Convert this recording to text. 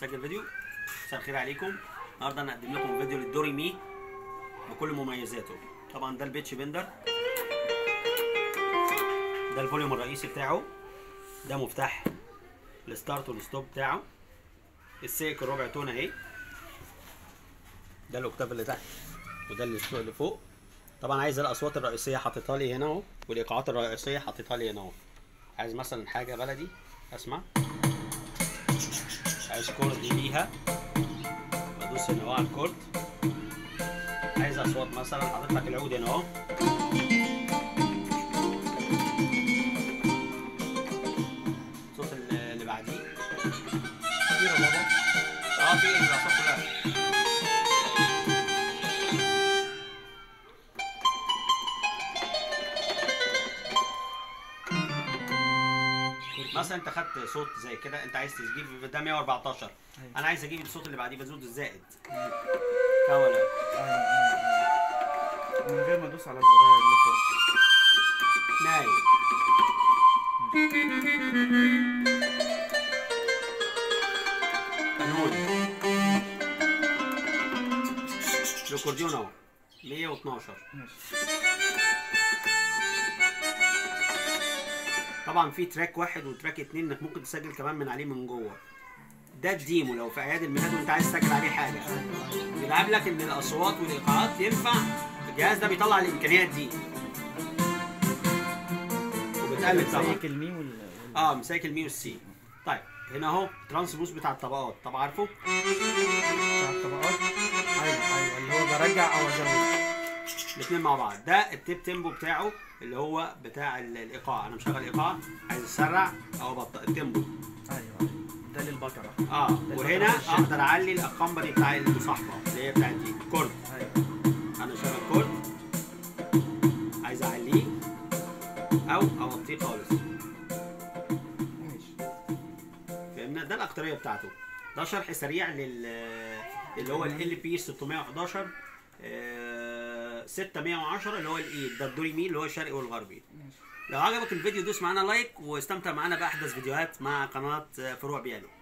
سجل فيديو مساء الخير عليكم النهارده انا هقدم لكم فيديو للدوري مي بكل مميزاته طبعا ده البيتش بندر ده الفوليوم الرئيسي بتاعه ده مفتاح الستارت والستوب بتاعه السيك الربع تون اهي ده الاوكتاف اللي تحت وده اللي فوق- اللي فوق طبعا عايز الاصوات الرئيسيه حاططها لي هنا اهو والايقاعات الرئيسيه حاططها لي هنا اهو عايز مثلا حاجه بلدي اسمع عايز كورد ليها بدوس هنا اهو على الكورد عايز اصوات مثلا حاطط لك العود هنا اهو الصوت اللي اللي بعديه كتير يا بابا اه في الاصوات كلها مثلا انت خدت صوت زي كده انت عايز تجيب ده 114 أيوة. انا عايز اجيب الصوت اللي بعديه بزود الزائد كولا من غير ما ادوس على الزراير اللي فوق ناي قانون الاكورديون اهو 112 ماشي طبعا في تراك واحد وتراك اتنين انك ممكن تسجل كمان من عليه من جوه ده الديمو لو في اعياد الميلاد وانت عايز تسجل عليه حاجه بيلعب لك ان الاصوات والايقاعات ينفع الجهاز ده بيطلع الامكانيات دي وبتقلب طبعا زي المي وال وال- اه مساك المي والسي طيب هنا اهو ترانسبوز بتاع الطبقات طب عارفه بتاع الطبقات ايوه ايوه اللي هو برجع او ازود الاثنين مع بعض ده التيب تيمبو بتاعه اللي هو بتاع ال- الايقاع انا مشغل ايقاع عايز اسرع او ابطئ التيمبو ايوه ايوه ده للبقره اه ده وهنا البقرة الشاشة. اقدر اعلي الارقام دي بتاع المصاحبه اللي هي بتاعت دي كورد ايوه انا شغل كورد عايز اعليه او اوطيه خالص ماشي فهمنا ده الاكتريه بتاعته ده شرح سريع لل اللي هو ال بي 611 آه، 610 اللي هو الايد ده الدوري مي اللي هو الشرقي والغربي ماشي لو عجبك الفيديو دوس معانا لايك واستمتع معانا باحدث فيديوهات مع قناه آه، فروع بيانو